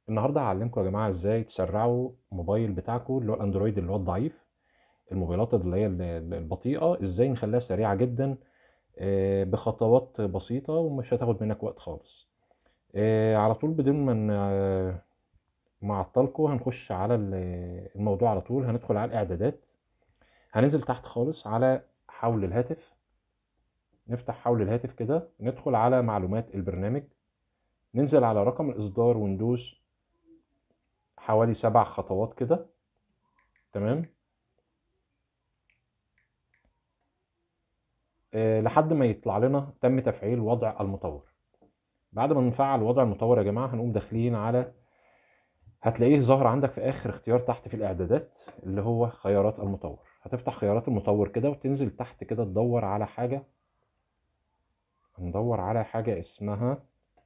النهارده هعلمكم يا جماعه ازاي تسرعوا موبايل بتاعكم اللي هو الاندرويد اللي هو الضعيف الموبايلات اللي هي ال- ال- البطيئه ازاي نخليها سريعه جدا آه، بخطوات بسيطه ومش هتاخد منك وقت خالص آه، على طول بدون ما ن- آه، ما اعطلكم هنخش على ال- الموضوع على طول هندخل على الاعدادات هننزل تحت خالص على حول الهاتف نفتح حول الهاتف كده ندخل على معلومات البرنامج ننزل على رقم الاصدار وندوس حوالي سبع خطوات كده تمام آه، لحد ما يطلع لنا تم تفعيل وضع المطور بعد ما نفعل وضع المطور يا جماعه هنقوم داخلين على هتلاقيه ظاهر عندك في اخر اختيار تحت في الاعدادات اللي هو خيارات المطور هتفتح خيارات المطور كده وتنزل تحت كده تدور على حاجه هندور على حاجه اسمها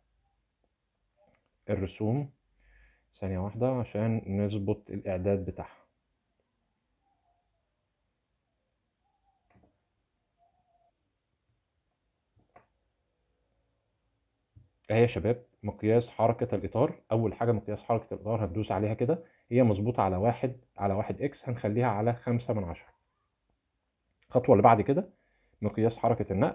الرسوم ثانيه واحده عشان نظبط الاعداد بتاعها اهي يا شباب مقياس حركة الإطار أول حاجة مقياس حركة الإطار هتدوس عليها كده هي مظبوطة على واحد على واحد إكس هنخليها على خمسة من عشرة الخطوة اللي بعد كده مقياس حركة النقل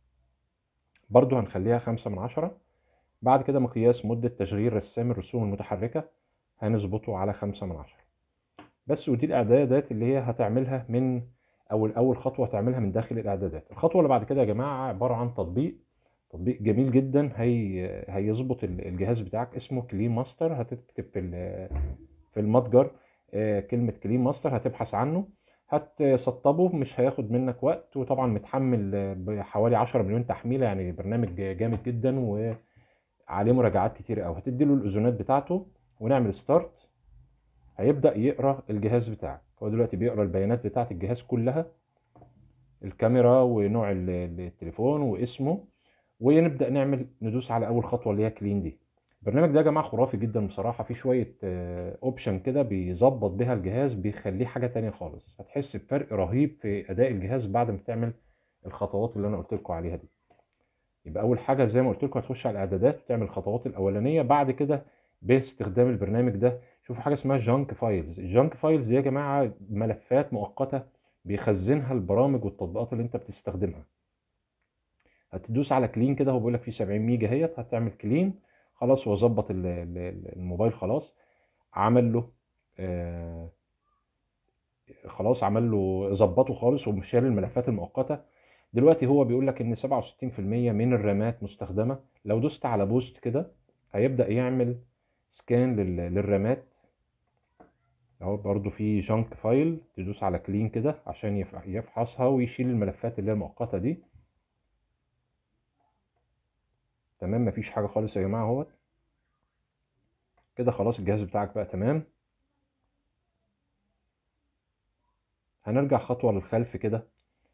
برضو هنخليها خمسة من عشرة بعد كده مقياس مدة تشغيل رسام الرسوم المتحركة هنظبطه على خمسة من عشرة بس ودي الإعدادات اللي هي هتعملها من أو أول خطوة هتعملها من داخل الإعدادات الخطوة اللي بعد كده يا جماعة عبارة عن تطبيق تطبيق جميل جدا هي هيظبط ال- الجهاز بتاعك اسمه كلين ماستر هتكتب في ال- في المتجر آه، كلمة كلين ماستر هتبحث عنه هتسطبه مش هياخد منك وقت وطبعا متحمل آه، بحوالي 10 مليون تحميلة يعني برنامج جامد جدا وعليه مراجعات كتير قوي هتديله الاذونات بتاعته ونعمل ستارت هيبدأ يقرا الجهاز بتاعك هو دلوقتي بيقرا البيانات بتاعت الجهاز كلها الكاميرا ونوع ال- ال- التليفون واسمه ونبدا نعمل ندوس على اول خطوه اللي هي كلين دي البرنامج ده يا جماعه خرافي جدا بصراحه فيه شويه اوبشن كده بيظبط بيها الجهاز بيخليه حاجه تانية خالص هتحس بفرق رهيب في اداء الجهاز بعد ما تعمل الخطوات اللي انا قلت لكم عليها دي يبقى اول حاجه زي ما قلت لكم هتخش على الاعدادات تعمل الخطوات الاولانيه بعد كده باستخدام البرنامج ده شوفوا حاجه اسمها جانك فايلز الجانك فايلز دي يا جماعه ملفات مؤقته بيخزنها البرامج والتطبيقات اللي انت بتستخدمها هتدوس على كلين كده هو بيقول لك فيه 70 ميجا اهيت هتعمل كلين خلاص هو ظبط ال- ال- الموبايل خلاص عمل له آه خلاص عمل له ظبطه خالص وشال الملفات المؤقته دلوقتي هو بيقول لك ان 67% من الرامات مستخدمه لو دوست على بوست كده هيبدا يعمل سكان لل- للرامات اهو برضو في جانك فايل تدوس على كلين كده عشان يف- يفحصها ويشيل الملفات اللي هي المؤقته دي تمام مفيش حاجه خالص يا جماعه اهوت كده خلاص الجهاز بتاعك بقى تمام هنرجع خطوة للخلف كده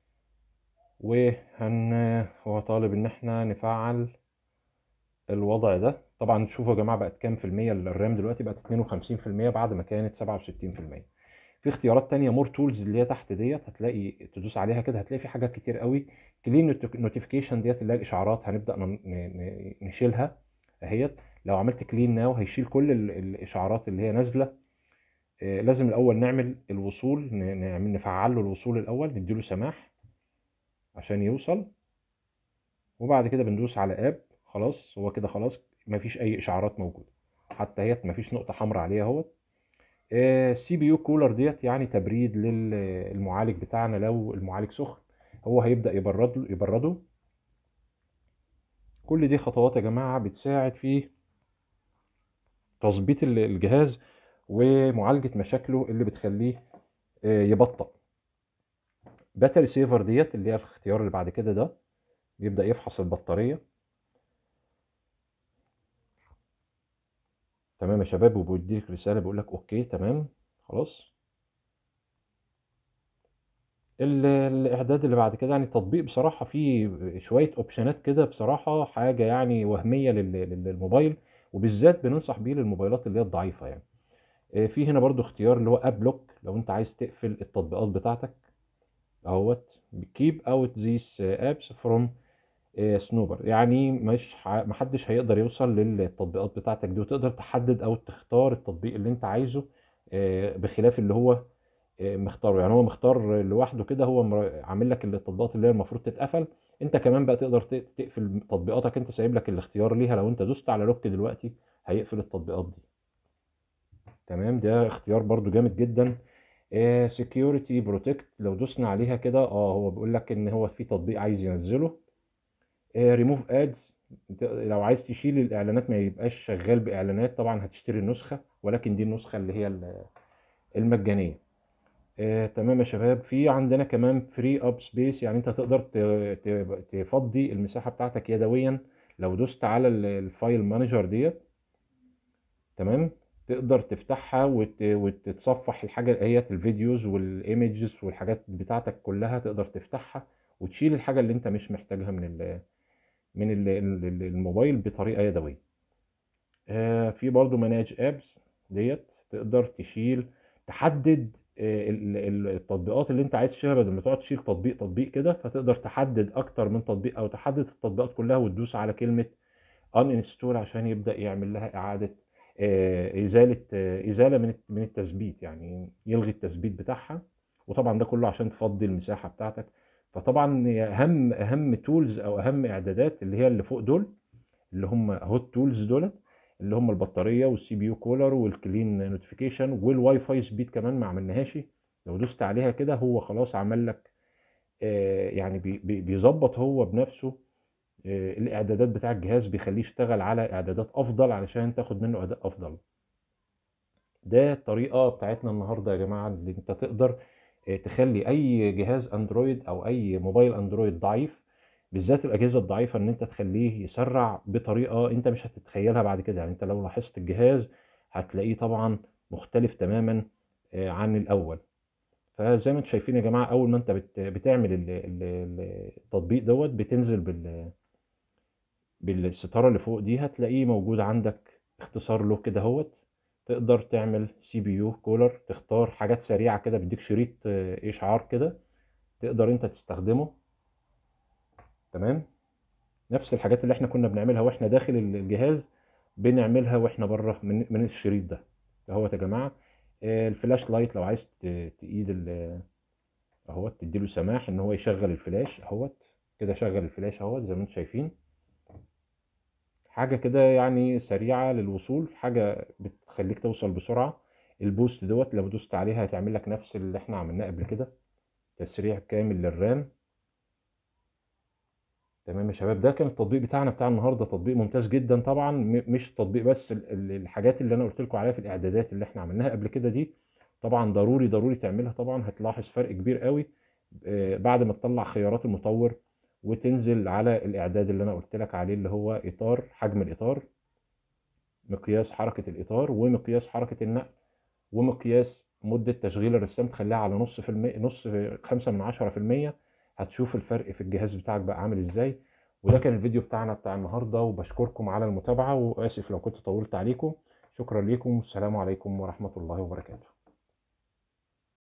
وهن هو طالب ان احنا نفعل الوضع ده طبعا شوفوا يا جماعة بقت كام في المية الرام دلوقتي بقت 52% بعد ما كانت 67% في اختيارات تانية مور تولز اللي هي تحت ديت هتلاقي تدوس عليها كده هتلاقي في حاجات كتير قوي كلين نوتيفيكيشن ديت اللي هي الاشعارات هنبدأ ن- ن- نشيلها اهيت لو عملت كلين ناو هيشيل كل ال- الاشعارات اللي هي نازله آه، لازم الاول نعمل الوصول ن- نعمل نفعل له الوصول الاول نديله سماح عشان يوصل وبعد كده بندوس على اب خلاص هو كده خلاص مفيش اي اشعارات موجوده حتى هي مفيش نقطه حمراء عليها اهوت سي بي يو كولر ديت يعني تبريد للمعالج بتاعنا لو المعالج سخن هو هيبدا يبرد يبرده كل دي خطوات يا جماعه بتساعد في تظبيط ال- الجهاز ومعالجه مشاكله اللي بتخليه آه، يبطأ باتري سيفر ديت اللي هي في الاختيار اللي بعد كده ده بيبدأ يفحص البطارية تمام يا شباب وبيديك رسالة بيقول لك اوكي تمام خلاص ال- الاعداد اللي بعد كده يعني التطبيق بصراحة فيه شوية اوبشنات كده بصراحة حاجة يعني وهمية لل- لل- للموبايل وبالذات بننصح بيه للموبايلات اللي هي الضعيفة يعني آه، في هنا برضو اختيار اللي هو اب لوك لو انت عايز تقفل التطبيقات بتاعتك اهوت keep out these apps from آه، سنوبر يعني مش ح- محدش هيقدر يوصل للتطبيقات بتاعتك دي وتقدر تحدد او تختار التطبيق اللي انت عايزه آه، بخلاف اللي هو آه، مختاره يعني هو مختار لوحده كده هو مر- عامل لك التطبيقات اللي هي المفروض تتقفل انت كمان بقى تقدر ت- تقفل تطبيقاتك انت سايب لك الاختيار ليها لو انت دوست على لوك دلوقتي هيقفل التطبيقات دي تمام ده اختيار برضو جامد جدا سكيورتي بروتكت لو دوسنا عليها كده اه هو بيقول لك ان هو في تطبيق عايز ينزله ريموف ادز لو عايز تشيل الاعلانات ما يبقاش شغال باعلانات طبعا هتشتري النسخه ولكن دي النسخه اللي هي ال- المجانيه آه، تمام يا شباب في عندنا كمان فري اب سبيس يعني انت تقدر ت- ت- تفضي المساحه بتاعتك يدويا لو دوست على ال- الفايل مانجر ديت تمام تقدر تفتحها وت- وتتصفح الحاجه هي الفيديوز والايمجز والحاجات بتاعتك كلها تقدر تفتحها وتشيل الحاجه اللي انت مش محتاجها من ال من ال- ال- الموبايل بطريقه يدويه آه، في برضو ماناج ابس ديت تقدر تشيل تحدد آه، ال- ال- التطبيقات اللي انت عايز تشيلها بدل ما تقعد تشيل تطبيق تطبيق كده فتقدر تحدد اكتر من تطبيق او تحدد التطبيقات كلها وتدوس على كلمة uninstall عشان يبدأ يعمل لها إعادة آه، إزالة آه، إزالة من الت- من التثبيت يعني يلغي التثبيت بتاعها وطبعا ده كله عشان تفضي المساحة بتاعتك فطبعا هي أهم أهم تولز أو أهم إعدادات اللي هي اللي فوق دول اللي هم هوت تولز دولت اللي هم البطاريه والسي بي يو كولر والكلين نوتيفيكيشن والواي فاي سبيد كمان ما عملناهاش لو دوست عليها كده هو خلاص عمل لك آه، يعني بي- بي- بيظبط هو بنفسه آه، الاعدادات بتاع الجهاز بيخليه يشتغل على اعدادات افضل علشان تاخد منه اداء افضل ده الطريقه بتاعتنا النهارده يا جماعه اللي انت تقدر آه، تخلي اي جهاز اندرويد او اي موبايل اندرويد ضعيف بالذات الاجهزه الضعيفه ان انت تخليه يسرع بطريقه انت مش هتتخيلها بعد كده يعني انت لو لاحظت الجهاز هتلاقيه طبعا مختلف تماما آه، عن الاول فزي ما انتم شايفين يا جماعه اول ما انت بت- بتعمل ال- ال- ال- التطبيق دوت بتنزل بال بالستاره اللي فوق دي هتلاقيه موجود عندك اختصار له كده اهوت تقدر تعمل سي بي يو كولر تختار حاجات سريعه كده بيديك شريط آه، اشعار كده تقدر انت تستخدمه تمام نفس الحاجات اللي احنا كنا بنعملها واحنا داخل الجهاز بنعملها واحنا بره من من الشريط ده اهوت يا جماعه آه، الفلاش لايت لو عايز ت- تقيد ال- اهوت تديله سماح ان هو يشغل الفلاش اهوت كده شغل الفلاش اهوت زي ما انتم شايفين حاجه كده يعني سريعه للوصول حاجه بتخليك توصل بسرعه البوست دوت لو دوست عليها هتعمل لك نفس اللي احنا عملناه قبل كده تسريع كامل للرام تمام يا شباب ده كان التطبيق بتاعنا بتاع النهارده تطبيق ممتاز جدا طبعا م- مش تطبيق بس ال- ال- الحاجات اللي انا قلت لكم عليها في الاعدادات اللي احنا عملناها قبل كده دي طبعا ضروري ضروري تعملها طبعا هتلاحظ فرق كبير قوي آه، بعد ما تطلع خيارات المطور وتنزل على الاعداد اللي انا قلت لك عليه اللي هو اطار حجم الاطار مقياس حركة الاطار ومقياس حركة النقل ومقياس مدة تشغيل الرسام تخليها على نص في المية نص في خمسة من عشرة في المية هتشوف الفرق في الجهاز بتاعك بقى عامل ازاي وده كان الفيديو بتاعنا بتاع النهاردة وبشكركم على المتابعة وآسف لو كنت طولت عليكم شكرا لكم والسلام عليكم ورحمة الله وبركاته